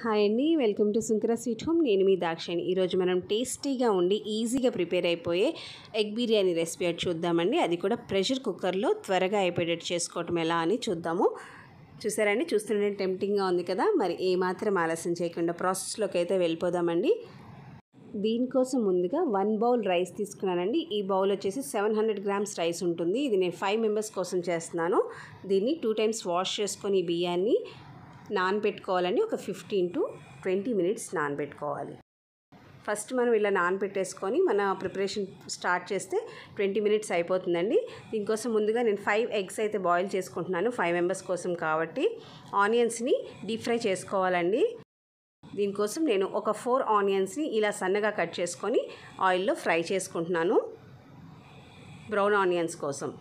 hi అండి welcome to Sunkara sweet home నేను మీ దాక్షాణి ఈరోజు మనం టేస్టీగా ఉండి ఈజీగా ప్రిపేర్ అయిపోయే ఎగ్ బిర్యానీ రెసిపీ అది చూద్దామండి అది కూడా ప్రెషర్ కుక్కర్లో త్వరగా అయిపోయేటట్టు చేసుకోవటం ఎలా అని చూద్దాము చూసారండి చూస్తుంటే టెంప్టింగ్గా ఉంది కదా మరి ఏమాత్రం ఆలస్యం చేయకుండా ప్రాసెస్లోకి అయితే వెళ్ళిపోదామండి దీనికోసం ముందుగా వన్ బౌల్ రైస్ తీసుకున్నానండి ఈ బౌల్ వచ్చేసి సెవెన్ హండ్రెడ్ గ్రామ్స్ రైస్ ఉంటుంది ఇది నేను ఫైవ్ మెంబర్స్ కోసం చేస్తున్నాను దీన్ని టూ టైమ్స్ వాష్ చేసుకొని ఈ బియ్యాన్ని నానబెట్టుకోవాలండి ఒక ఫిఫ్టీన్ టు ట్వంటీ మినిట్స్ నానబెట్టుకోవాలి ఫస్ట్ మనం ఇలా నానబెట్టేసుకొని మన ప్రిపరేషన్ స్టార్ట్ చేస్తే ట్వంటీ మినిట్స్ అయిపోతుందండి దీనికోసం ముందుగా నేను ఫైవ్ ఎగ్స్ అయితే బాయిల్ చేసుకుంటున్నాను ఫైవ్ మెంబర్స్ కోసం కాబట్టి ఆనియన్స్ని డీప్ ఫ్రై చేసుకోవాలండి దీనికోసం నేను ఒక ఫోర్ ఆనియన్స్ని ఇలా సన్నగా కట్ చేసుకొని ఆయిల్లో ఫ్రై చేసుకుంటున్నాను బ్రౌన్ ఆనియన్స్ కోసం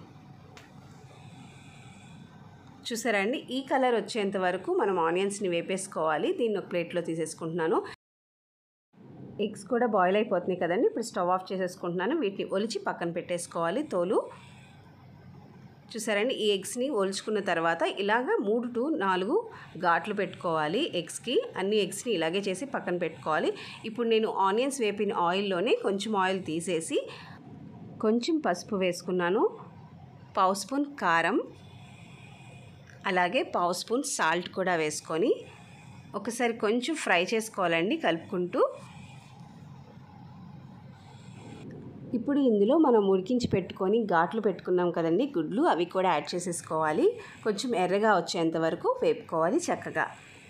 చూసారా అండి ఈ కలర్ వచ్చేంత వరకు మనం ఆనియన్స్ని వేపేసుకోవాలి దీన్ని ఒక ప్లేట్లో తీసేసుకుంటున్నాను ఎగ్స్ కూడా బాయిల్ అయిపోతున్నాయి కదండి ఇప్పుడు స్టవ్ ఆఫ్ చేసేసుకుంటున్నాను వీటిని ఒలిచి పక్కన పెట్టేసుకోవాలి తోలు చూసారండి ఈ ఎగ్స్ని ఒలుచుకున్న తర్వాత ఇలాగ మూడు టు నాలుగు ఘాట్లు పెట్టుకోవాలి ఎగ్స్కి అన్ని ఎగ్స్ని ఇలాగే చేసి పక్కన పెట్టుకోవాలి ఇప్పుడు నేను ఆనియన్స్ వేపిన ఆయిల్లోనే కొంచెం ఆయిల్ తీసేసి కొంచెం పసుపు వేసుకున్నాను పావు స్పూన్ కారం అలాగే పావు స్పూన్ సాల్ట్ కూడా వేసుకొని ఒకసారి కొంచెం ఫ్రై చేసుకోవాలండి కలుపుకుంటూ ఇప్పుడు ఇందులో మనం ఉడికించి పెట్టుకొని ఘాట్లు పెట్టుకున్నాం కదండి గుడ్లు అవి కూడా యాడ్ చేసేసుకోవాలి కొంచెం ఎర్రగా వచ్చేంత వరకు వేపుకోవాలి చక్కగా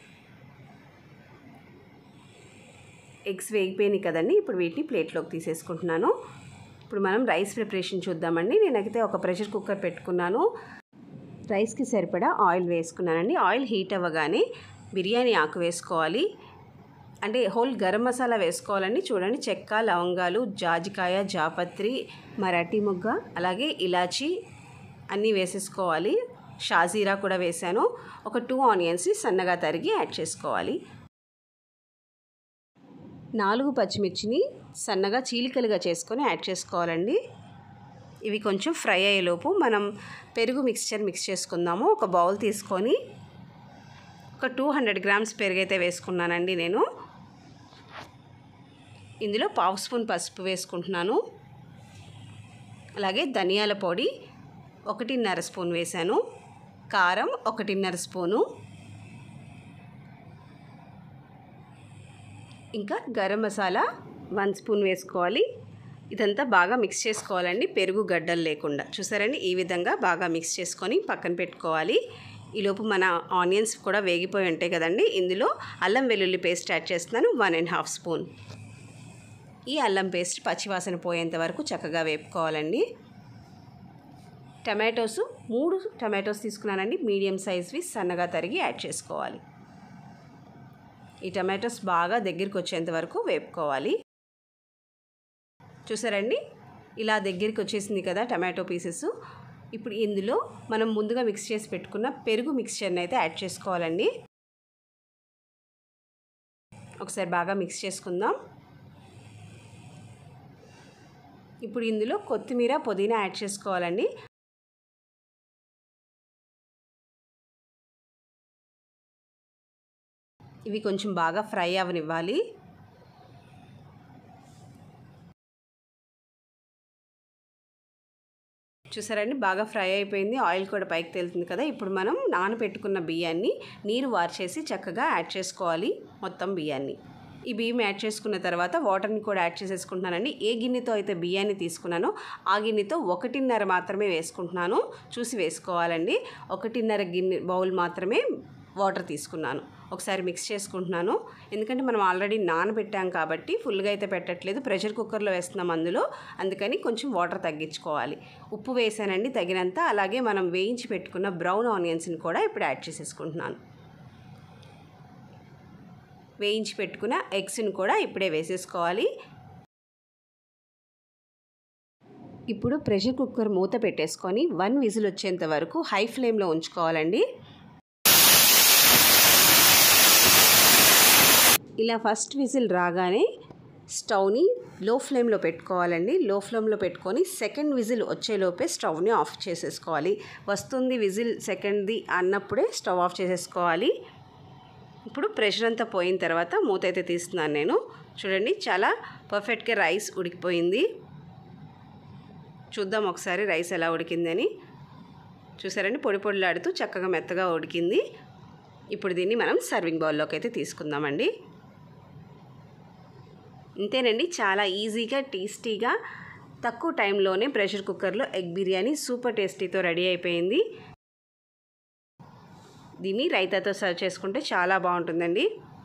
ఎగ్స్ వేగిపోయినాయి కదండి ఇప్పుడు వీటిని ప్లేట్లోకి తీసేసుకుంటున్నాను ఇప్పుడు మనం రైస్ ప్రిపరేషన్ చూద్దామండి నేనైతే ఒక ప్రెషర్ కుక్కర్ పెట్టుకున్నాను రైస్కి సరిపడా ఆయిల్ వేసుకున్నానండి ఆయిల్ హీట్ అవ్వగానే బిర్యానీ ఆకు వేసుకోవాలి అంటే హోల్ గరం మసాలా వేసుకోవాలండి చూడండి చెక్క లవంగాలు జాజికాయ జాపత్రి మరాఠీ మొగ్గ అలాగే ఇలాచి అన్నీ వేసేసుకోవాలి షాజీరా కూడా వేసాను ఒక టూ ఆనియన్స్ని సన్నగా తరిగి యాడ్ చేసుకోవాలి నాలుగు పచ్చిమిర్చిని సన్నగా చీలికలుగా చేసుకొని యాడ్ చేసుకోవాలండి ఇవి కొంచెం ఫ్రై అయ్యేలోపు మనం పెరుగు మిక్స్చర్ మిక్స్ చేసుకుందాము ఒక బౌల్ తీసుకొని ఒక టూ హండ్రెడ్ గ్రామ్స్ పెరుగు అయితే వేసుకున్నానండి నేను ఇందులో పావు స్పూన్ పసుపు వేసుకుంటున్నాను అలాగే ధనియాల పొడి ఒకటిన్నర స్పూన్ వేశాను కారం ఒకటిన్నర స్పూను ఇంకా గరం మసాలా వన్ స్పూన్ వేసుకోవాలి ఇదంతా బాగా మిక్స్ చేసుకోవాలండి పెరుగు గడ్డలు లేకుండా చూసారండి ఈ విధంగా బాగా మిక్స్ చేసుకొని పక్కన పెట్టుకోవాలి ఈలోపు మన ఆనియన్స్ కూడా వేగిపోయి ఉంటాయి కదండి ఇందులో అల్లం వెల్లుల్లి పేస్ట్ యాడ్ చేస్తున్నాను వన్ అండ్ హాఫ్ స్పూన్ ఈ అల్లం పేస్ట్ పచ్చివాసన పోయేంత వరకు చక్కగా వేపుకోవాలండి టమాటోస్ మూడు టమాటోస్ తీసుకున్నానండి మీడియం సైజ్వి సన్నగా తరిగి యాడ్ చేసుకోవాలి ఈ టమాటోస్ బాగా దగ్గరికి వచ్చేంత వరకు వేపుకోవాలి చూసారండి ఇలా దగ్గరికి వచ్చేసింది కదా టమాటో పీసెస్ ఇప్పుడు ఇందులో మనం ముందుగా మిక్స్ చేసి పెట్టుకున్న పెరుగు మిక్స్చర్ని అయితే యాడ్ చేసుకోవాలండి ఒకసారి బాగా మిక్స్ చేసుకుందాం ఇప్పుడు ఇందులో కొత్తిమీర పుదీనా యాడ్ చేసుకోవాలండి ఇవి కొంచెం బాగా ఫ్రై అవనివ్వాలి చూసారండి బాగా ఫ్రై అయిపోయింది ఆయిల్ కూడా పైకి తేలుతుంది కదా ఇప్పుడు మనం నానబెట్టుకున్న బియ్యాన్ని నీరు వార్చేసి చక్కగా యాడ్ చేసుకోవాలి మొత్తం బియ్యాన్ని ఈ బియ్యం యాడ్ చేసుకున్న తర్వాత వాటర్ని కూడా యాడ్ చేసేసుకుంటున్నానండి ఏ గిన్నెతో అయితే బియ్యాన్ని తీసుకున్నానో ఆ గిన్నెతో ఒకటిన్నర మాత్రమే వేసుకుంటున్నాను చూసి వేసుకోవాలండి ఒకటిన్నర గిన్నె బౌల్ మాత్రమే వాటర్ తీసుకున్నాను ఒకసారి మిక్స్ చేసుకుంటున్నాను ఎందుకంటే మనం ఆల్రెడీ నానబెట్టాం కాబట్టి ఫుల్గా అయితే పెట్టట్లేదు ప్రెషర్ కుక్కర్లో వేస్తున్నాం అందులో అందుకని కొంచెం వాటర్ తగ్గించుకోవాలి ఉప్పు వేసానండి తగినంత అలాగే మనం వేయించి పెట్టుకున్న బ్రౌన్ ఆనియన్స్ని కూడా ఇప్పుడు యాడ్ చేసేసుకుంటున్నాను వేయించి పెట్టుకున్న ఎగ్స్ని కూడా ఇప్పుడే వేసేసుకోవాలి ఇప్పుడు ప్రెషర్ కుక్కర్ మూత పెట్టేసుకొని వన్ విజిల్ వచ్చేంత వరకు హై ఫ్లేమ్లో ఉంచుకోవాలండి ఇలా ఫస్ట్ విజిల్ రాగానే స్టవ్ని లో ఫ్లేమ్లో పెట్టుకోవాలండి లో ఫ్లేమ్లో పెట్టుకొని సెకండ్ విజిల్ వచ్చేలోపే స్టవ్ని ఆఫ్ చేసేసుకోవాలి వస్తుంది విజిల్ సెకండ్ది అన్నప్పుడే స్టవ్ ఆఫ్ చేసేసుకోవాలి ఇప్పుడు ప్రెషర్ అంతా పోయిన తర్వాత మూత అయితే తీస్తున్నాను నేను చూడండి చాలా పర్ఫెక్ట్గా రైస్ ఉడికిపోయింది చూద్దాం ఒకసారి రైస్ ఎలా ఉడికిందని చూసారండి పొడి పొడిలాడుతూ చక్కగా మెత్తగా ఉడికింది ఇప్పుడు దీన్ని మనం సర్వింగ్ బౌల్లోకి అయితే తీసుకుందామండి ఇంతేనండి చాలా ఈజీగా టేస్టీగా తక్కువ టైంలోనే ప్రెషర్ కుక్కర్లో ఎగ్ బిర్యానీ సూపర్ టేస్టీతో రెడీ అయిపోయింది దీన్ని రైతాతో సర్వ్ చేసుకుంటే చాలా బాగుంటుందండి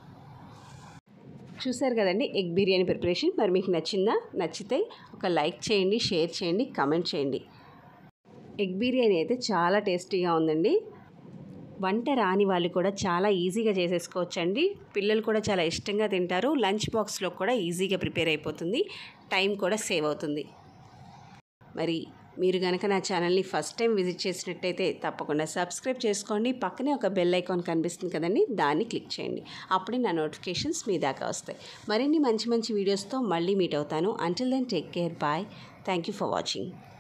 చూసారు కదండి ఎగ్ బిర్యానీ ప్రిపరేషన్ మరి మీకు నచ్చిందా నచ్చితే ఒక లైక్ చేయండి షేర్ చేయండి కమెంట్ చేయండి ఎగ్ బిర్యానీ అయితే చాలా టేస్టీగా ఉందండి వంట రాని వాళ్ళు కూడా చాలా ఈజీగా చేసేసుకోవచ్చండి పిల్లలు కూడా చాలా ఇష్టంగా తింటారు లంచ్ బాక్స్లో కూడా ఈజీగా ప్రిపేర్ అయిపోతుంది టైం కూడా సేవ్ అవుతుంది మరి మీరు కనుక నా ఛానల్ని ఫస్ట్ టైం విజిట్ చేసినట్టయితే తప్పకుండా సబ్స్క్రైబ్ చేసుకోండి పక్కనే ఒక బెల్ ఐకాన్ కనిపిస్తుంది కదండి దాన్ని క్లిక్ చేయండి అప్పుడే నా నోటిఫికేషన్స్ మీ దాకా వస్తాయి మరిన్ని మంచి మంచి వీడియోస్తో మళ్ళీ మీట్ అవుతాను until then take care bye thank you for watching